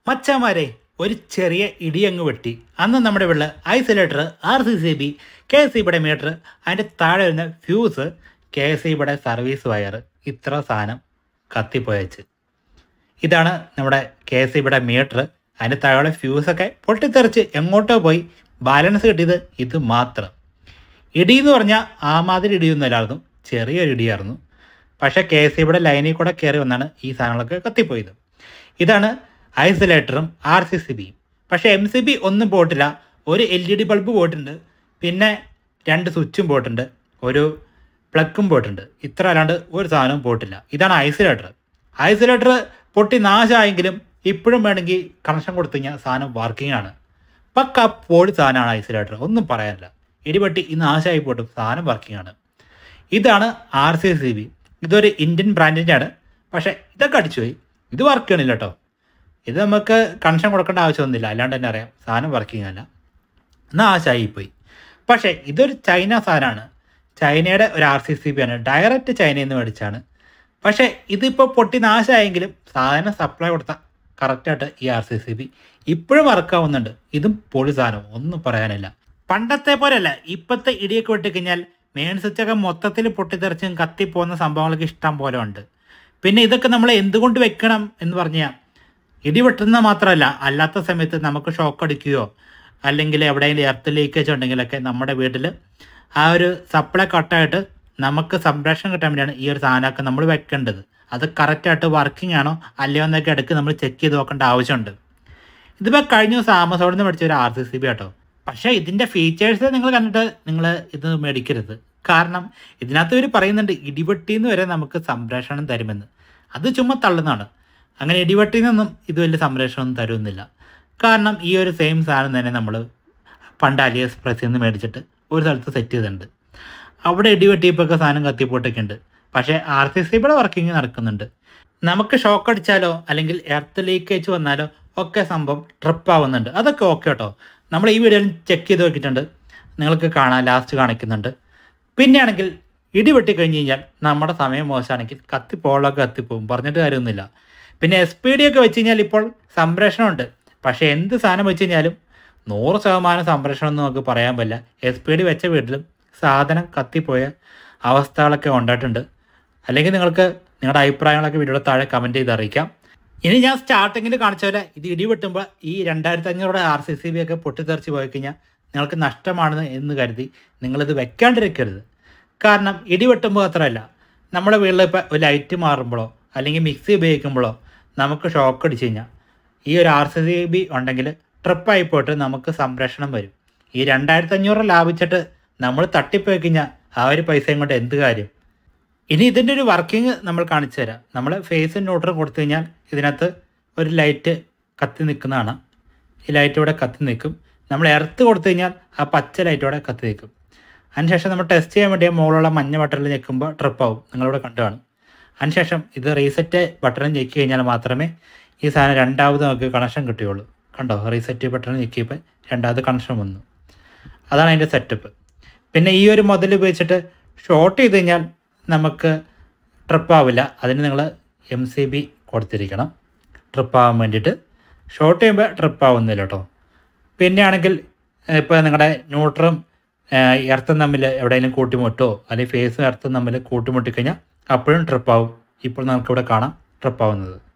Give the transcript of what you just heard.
മച്ചാമാരെ ഒരു ചെറിയ ഇടിയങ്ങ് വെട്ടി അന്ന് നമ്മുടെ വീട്ടിൽ isolator R C C B K S സിബിയുടെ മീറ്റർ അതിൻ്റെ താഴെ വരുന്ന ഫ്യൂസ് കെ എസ് സിബിയുടെ സർവീസ് വയർ ഇത്ര സാധനം കത്തിപ്പോയച്ച് ഇതാണ് നമ്മുടെ കെ എസ് സിബിയുടെ മീറ്റർ അതിൻ്റെ താഴെ ഫ്യൂസൊക്കെ പൊട്ടിത്തെറിച്ച് എങ്ങോട്ടോ പോയി ബാലൻസ് കിട്ടിയത് ഇത് മാത്രം ഇടി എന്ന് പറഞ്ഞാൽ ആ മാതിരി ഇടിയൊന്നും അല്ലായിരുന്നു ചെറിയൊരു ഇടിയായിരുന്നു പക്ഷേ കെ എസ് സിബിയുടെ ലൈനിൽ കൂടെ കയറി വന്നാണ് ഈ സാധനങ്ങളൊക്കെ കത്തിപ്പോയത് ഇതാണ് ഐസൊലേറ്ററും ആർ സി സി ബിയും പക്ഷേ എം സി ബി ഒന്നും പോയിട്ടില്ല ഒരു എൽ ഇ ഡി ബൾബ് പോയിട്ടുണ്ട് പിന്നെ രണ്ട് സ്വിച്ചും പോയിട്ടുണ്ട് ഒരു പ്ലഗും പോയിട്ടുണ്ട് ഇത്ര അല്ലാണ്ട് ഒരു സാധനവും പോയിട്ടില്ല ഇതാണ് ഐസൊലേറ്റർ ഐസൊലേറ്റർ പൊട്ടി നാശമായെങ്കിലും ഇപ്പോഴും വേണമെങ്കിൽ കണക്ഷൻ കൊടുത്തു കഴിഞ്ഞാൽ സാധനം വർക്കിംഗ് ആണ് പക്ക പൊളി സാധനമാണ് ഐസൊലേറ്റർ ഒന്നും പറയാനില്ല ഇടിപെട്ടി ഈ നാശമായി പോയിട്ടും സാധനം വർക്കിംഗ് ആണ് ഇതാണ് ആർ സി സി ബി ഇതൊരു ഇന്ത്യൻ ബ്രാൻഡിൻ്റെ ആണ് പക്ഷേ ഇതൊക്കെ അടിച്ചുപോയി ഇത് വർക്ക് ചെയ്യണില്ല കേട്ടോ ഇത് നമുക്ക് കണക്ഷൻ കൊടുക്കേണ്ട ആവശ്യമൊന്നുമില്ല അല്ലാണ്ട് തന്നെ അറിയാം സാധനം വർക്കിംഗ് അല്ല നാശമായി പോയി പക്ഷേ ഇതൊരു ചൈന സാധനമാണ് ചൈനയുടെ ഒരു ആർ സി സി ബി ആണ് ഡയറക്റ്റ് ചൈനയിൽ നിന്ന് മേടിച്ചാണ് പക്ഷേ ഇതിപ്പോൾ പൊട്ടി നാശമായെങ്കിലും സാധനം സപ്ലൈ കൊടുത്ത കറക്റ്റായിട്ട് ഈ ആർ സി സി ബി ഇപ്പോഴും വർക്കാവുന്നുണ്ട് ഇതും പൊളി സാധനം ഒന്നും പറയാനില്ല പണ്ടത്തെ പോലെയല്ല ഇപ്പോഴത്തെ ഇടിയൊക്കെ വെട്ടിക്കഴിഞ്ഞാൽ മെയിൻ സ്വിച്ചൊക്കെ മൊത്തത്തിൽ പൊട്ടിത്തെറിച്ചും കത്തിപ്പോകുന്ന സംഭവങ്ങളൊക്കെ ഇഷ്ടം പോലെ ഉണ്ട് പിന്നെ ഇതൊക്കെ നമ്മൾ എന്തുകൊണ്ട് വെക്കണം എന്ന് പറഞ്ഞാൽ ഇടി വെട്ടുന്ന മാത്രമല്ല അല്ലാത്ത സമയത്ത് നമുക്ക് ഷോക്ക് അടിക്കുകയോ അല്ലെങ്കിൽ എവിടെയെങ്കിലും എർത്ത് ലീക്കേജ് ഉണ്ടെങ്കിലൊക്കെ നമ്മുടെ വീട്ടിൽ ആ ഒരു സപ്ലൈ കട്ടായിട്ട് നമുക്ക് സംരക്ഷണം കിട്ടാൻ വേണ്ടിയാണ് ഈ ഒരു സാധനമൊക്കെ നമ്മൾ വെക്കേണ്ടത് അത് കറക്റ്റായിട്ട് വർക്കിംഗ് ആണോ അല്ലയോ എന്നൊക്കെ ഇടയ്ക്ക് നമ്മൾ ചെക്ക് ചെയ്ത് നോക്കേണ്ട ആവശ്യമുണ്ട് ഇതിപ്പോൾ കഴിഞ്ഞ ദിവസം ആമസോണിൽ നിന്ന് മേടിച്ച ഒരു ആർ സി സി ബി കേട്ടോ പക്ഷേ ഇതിൻ്റെ ഫീച്ചേഴ്സ് നിങ്ങൾ കണ്ടിട്ട് നിങ്ങൾ ഇത് മേടിക്കരുത് കാരണം ഇതിനകത്ത് ഇവർ പറയുന്നുണ്ട് ഇടിവെട്ടിന്ന് വരെ നമുക്ക് സംരക്ഷണം തരുമെന്ന് അത് ചുമ്മാ തള്ളുന്നതാണ് അങ്ങനെ ഇടിവെട്ടിൽ നിന്നും ഇത് വലിയ സംരക്ഷണമൊന്നും തരുമെന്നില്ല കാരണം ഈ ഒരു സെയിം സാധനം തന്നെ നമ്മൾ പണ്ട് അലി എക്സ്പ്രസ്സിൽ നിന്ന് മേടിച്ചിട്ട് ഒരു സ്ഥലത്ത് സെറ്റ് ചെയ്തിട്ടുണ്ട് അവിടെ ഇടിവെട്ടിയപ്പോഴൊക്കെ സാധനം കത്തിപ്പോട്ടൊക്കെ ഉണ്ട് പക്ഷേ ആർ സി സി ബിയുടെ വർക്കിംഗ് നടക്കുന്നുണ്ട് നമുക്ക് ഷോക്ക് അടിച്ചാലോ അല്ലെങ്കിൽ എർത്ത് ലീക്കേജ് വന്നാലോ ഒക്കെ സംഭവം ട്രിപ്പ് ആവുന്നുണ്ട് അതൊക്കെ ഓക്കെ കേട്ടോ നമ്മൾ ഈ വീഡിയോയിൽ ചെക്ക് ചെയ്ത് നോക്കിയിട്ടുണ്ട് നിങ്ങൾക്ക് കാണാൻ ലാസ്റ്റ് കാണിക്കുന്നുണ്ട് പിന്നെയാണെങ്കിൽ ഇടി വെട്ടി കഴിഞ്ഞ് കഴിഞ്ഞാൽ നമ്മുടെ സമയം മോശമാണെങ്കിൽ കത്തിപ്പോളൊക്കെ കത്തിപ്പോവും പറഞ്ഞിട്ട് കാര്യമൊന്നുമില്ല പിന്നെ എസ് പി ഡി ഒക്കെ വെച്ച് കഴിഞ്ഞാൽ ഇപ്പോൾ സംരക്ഷണമുണ്ട് പക്ഷേ എന്ത് സാധനം വെച്ച് കഴിഞ്ഞാലും നൂറ് ശതമാനം സംരക്ഷണം എന്ന് നമുക്ക് പറയാൻ പറ്റില്ല എസ് പി ഡി വെച്ച വീട്ടിലും സാധനം കത്തിപ്പോയ അവസ്ഥകളൊക്കെ ഉണ്ടായിട്ടുണ്ട് അല്ലെങ്കിൽ നിങ്ങൾക്ക് നിങ്ങളുടെ അഭിപ്രായങ്ങളൊക്കെ വീഡിയോയുടെ താഴെ കമൻറ്റ് ചെയ്ത് അറിയിക്കാം ഇനി ഞാൻ സ്റ്റാർട്ടിങ്ങിൽ കാണിച്ച പോലെ ഇത് ഇടി വെട്ടുമ്പോൾ ഈ രണ്ടായിരത്തി അഞ്ഞൂറ് ആർ സി സി ബി ഒക്കെ പൊട്ടിത്തെറിച്ച് പോയി കഴിഞ്ഞാൽ നിങ്ങൾക്ക് നഷ്ടമാണെന്ന് എന്ന് കരുതി നിങ്ങളിത് വെക്കാണ്ടിരിക്കരുത് കാരണം ഇടി വെട്ടുമ്പോൾ മാത്രമല്ല നമ്മുടെ വീട്ടിൽ ഇപ്പോൾ ഒരു ലൈറ്റ് മാറുമ്പോഴോ അല്ലെങ്കിൽ മിക്സി ഉപയോഗിക്കുമ്പോഴോ നമുക്ക് ഷോക്ക് അടിച്ച് കഴിഞ്ഞാൽ ഈ ഒരു ആർ സി സി ബി ഉണ്ടെങ്കിൽ ട്രിപ്പായി പോയിട്ട് നമുക്ക് സംരക്ഷണം വരും ഈ രണ്ടായിരത്തി അഞ്ഞൂറ് ലാഭിച്ചിട്ട് നമ്മൾ തട്ടിപ്പോയി കഴിഞ്ഞാൽ ആ ഒരു പൈസയും കൊണ്ട് എന്ത് കാര്യം ഇനി ഇതിൻ്റെ ഒരു വർക്കിംഗ് നമ്മൾ കാണിച്ചു തരാം നമ്മൾ ഫേസ് ന്യൂട്രൽ കൊടുത്തു കഴിഞ്ഞാൽ ഇതിനകത്ത് ഒരു ലൈറ്റ് കത്തി നിൽക്കുന്നതാണ് ഈ ലൈറ്റ് ഇവിടെ കത്തി നിൽക്കും നമ്മൾ എർത്ത് കൊടുത്തു കഴിഞ്ഞാൽ ആ പച്ച ലൈറ്റ് ഇവിടെ കത്തി നിൽക്കും അതിനുശേഷം നമ്മൾ ടെസ്റ്റ് ചെയ്യാൻ വേണ്ടി മുകളിലുള്ള മഞ്ഞ ബട്ടണിൽ ഞെക്കുമ്പോൾ ട്രിപ്പ് ആവും നിങ്ങളിവിടെ കണ്ടു കാണും അതിനുശേഷം ഇത് റീസെറ്റ് ബട്ടൺ ഞെക്കി കഴിഞ്ഞാൽ മാത്രമേ ഈ സാധനം രണ്ടാമത് നമുക്ക് കണക്ഷൻ കിട്ടുകയുള്ളൂ കണ്ടോ റീസെറ്റ് ബട്ടൺ ഞെക്കിയപ്പോൾ രണ്ടാമത് കണക്ഷൻ വന്നു അതാണ് അതിൻ്റെ സെറ്റപ്പ് പിന്നെ ഈ ഒരു മുതൽ ഉപയോഗിച്ചിട്ട് ഷോർട്ട് ചെയ്ത് കഴിഞ്ഞാൽ നമുക്ക് ട്രിപ്പ് ആവില്ല അതിന് നിങ്ങൾ എം സി ബി കൊടുത്തിരിക്കണം ട്രിപ്പ് ആവാൻ വേണ്ടിയിട്ട് ഷോർട്ട് ചെയ്യുമ്പോൾ ട്രിപ്പ് ആവുന്നില്ല കേട്ടോ പിന്നെ ആണെങ്കിൽ ഇപ്പോൾ നിങ്ങളുടെ ന്യൂട്രും എർത്തും തമ്മിൽ എവിടെയെങ്കിലും കൂട്ടിമുട്ടോ അല്ലെങ്കിൽ ഫേസും എർത്തും തമ്മിൽ കൂട്ടിമുട്ടിക്കഴിഞ്ഞാൽ അപ്പോഴും ട്രിപ്പ് ആവും ഇപ്പോൾ നമുക്കിവിടെ കാണാം ട്രിപ്പ് ആവുന്നത്